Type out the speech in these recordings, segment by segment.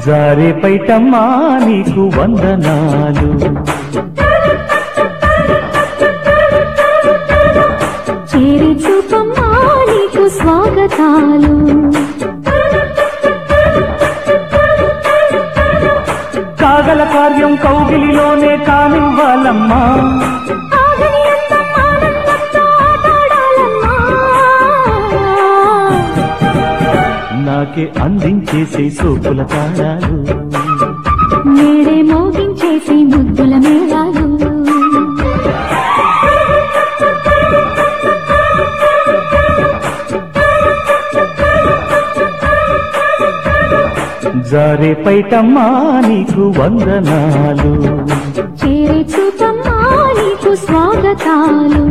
జారే పైటమ్మా నీకు వందనాలు చేరి చూపమ్మా నీకు స్వాగతాలు కాగల కార్యం కౌగిలిలోనే కానివ్వాలమ్మా ఆగని అందం ఆనందంతో ఆటాడాలమ్మా. నాకే అందించేసే సోపుల తాళాలు నేడే మోగించేసి ముద్దుల మేళాలు జారే పైటమ్మా నీకు వందనాలు చేరి చూపమ్మా నీకు స్వాగతాలు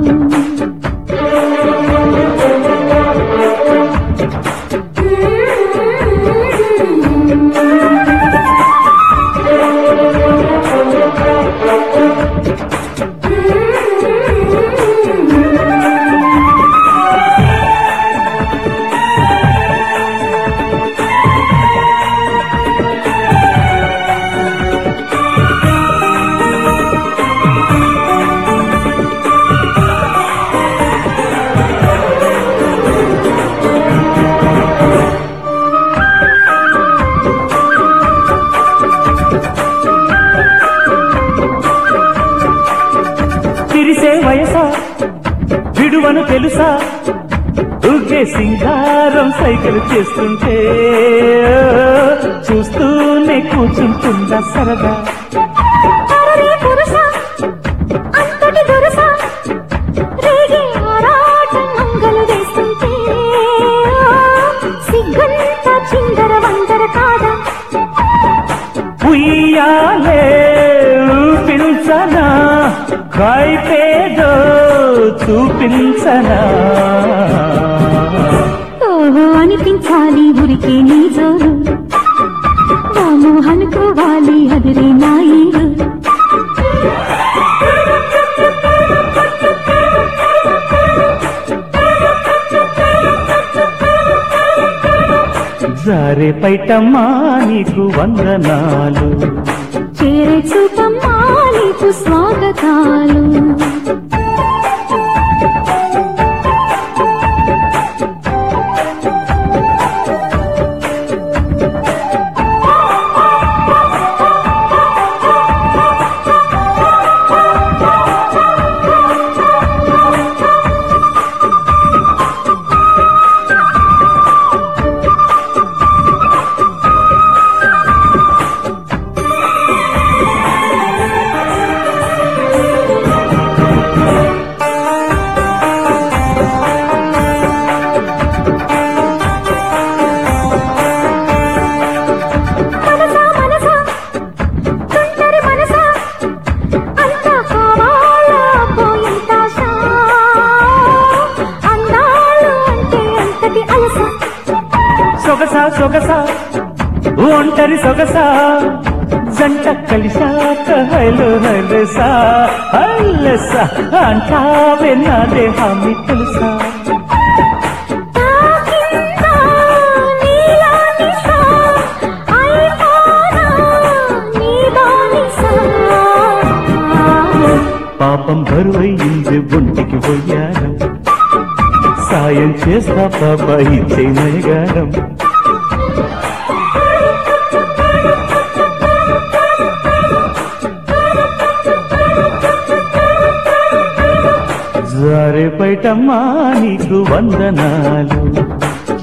తిరిసే వయసా విడువను తెలుసా ఊగే సింగారం సైకిల్ చేస్తుంటే చూస్తూనే కూర్చుంటుందా సరదా అరరే పురుష, అంతటి దురుస, రేగే ఆరాటం మంగలు వేస్తుంటే, సిగ్గంత చిందర వందర కాదా ఉయ్యాలే ఊపించనా కైపేదో చూపించనా ఓహో అనిపించాలి ఉరికే నీ జోరు రాము అనుకోవాలి అదిరే నా ఈరు జారే పైటమ్మా నీకు వందనాలు చేరే చూపమ్మా నీకు స్వాగతాలు మనసా మనసా తుంటరి మనసా అంతా కావాలా పోయింత ఆశ అందాలు అంటే అంతటి అలస సొగసా సొగసా ఒంటరి సొగసా జంట కలిశాక హైలు హైలసా హైలసా అంటావే నా దేహాన్ని తెలుసా తాకిందా నీలా నిశా అయిపోనా నీ బానిసా పాపం బరువయ్యింది ఒంటికి పోయారం సాయం చేస్తా పాప ఇచ్చే నయగారం జారే పైటమ్మా నీకు వందనాలు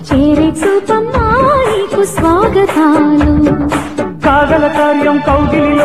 చేరే చూపమ్మా నీకు స్వాగతాలు కాగల కార్యం కౌగిలి